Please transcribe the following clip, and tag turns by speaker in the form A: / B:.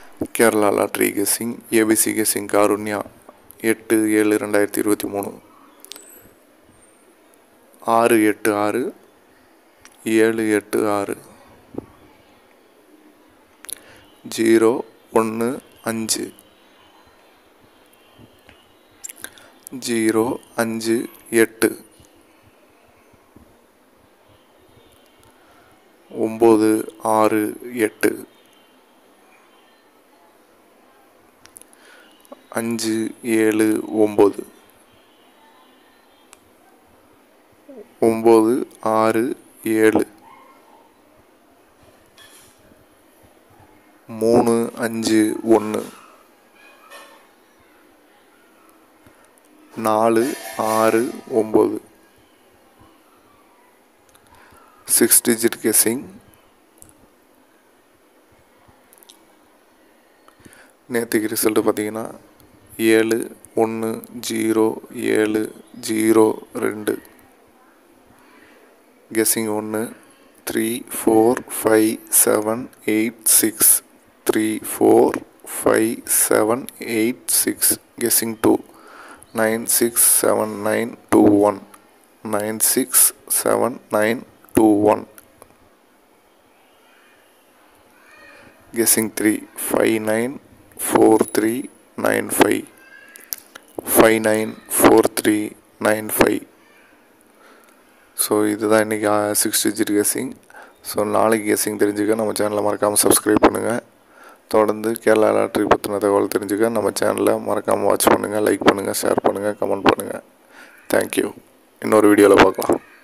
A: Kerala lottery guessing A B C guessing Karunya எட்டு ஏழு ரெண்டாயிரத்தி இருபத்தி மூணு ஆறு எட்டு ஆறு ஏழு எட்டு ஆறு ஜீரோ ஒன்று அஞ்சு ஜீரோ அஞ்சு எட்டு ஒம்பது ஆறு எட்டு அஞ்சு ஏழு ஒம்பது ஒம்பது ஆறு ஏழு மூணு அஞ்சு ஒன்று நாலு ஆறு ஒம்பது சிக்ஸ் டிஜிட் கெஸ்ஸிங் நேற்றுக்கு ரிசல்ட்டு பார்த்தீங்கன்னா ஏழு ஒன்று ஜீரோ ஏழு ஜீரோ ரெண்டு கெஸ்ஸிங் ஒன்று three four five seven eight six three four five seven eight six guessing two nine six seven nine two one nine six seven nine two one guessing three five nine four three nine five five nine four three nine five so இதுதான் இன்றைக்கி six digit guessing so நாளைக்கு கெஸ்ஸிங் தெரிஞ்சுக்க நம்ம சேனலை மறக்காமல் subscribe பண்ணுங்கள் தொடர்ந்து கேரளா லாட்ரி பற்றின தகவல் தெரிஞ்சுக்க நம்ம சேனலை மறக்காமல் வாட்ச் பண்ணுங்கள் லைக் பண்ணுங்கள் ஷேர் பண்ணுங்கள் கமெண்ட் பண்ணுங்கள் தேங்க்யூ இன்னொரு வீடியோவில் பார்க்கலாம்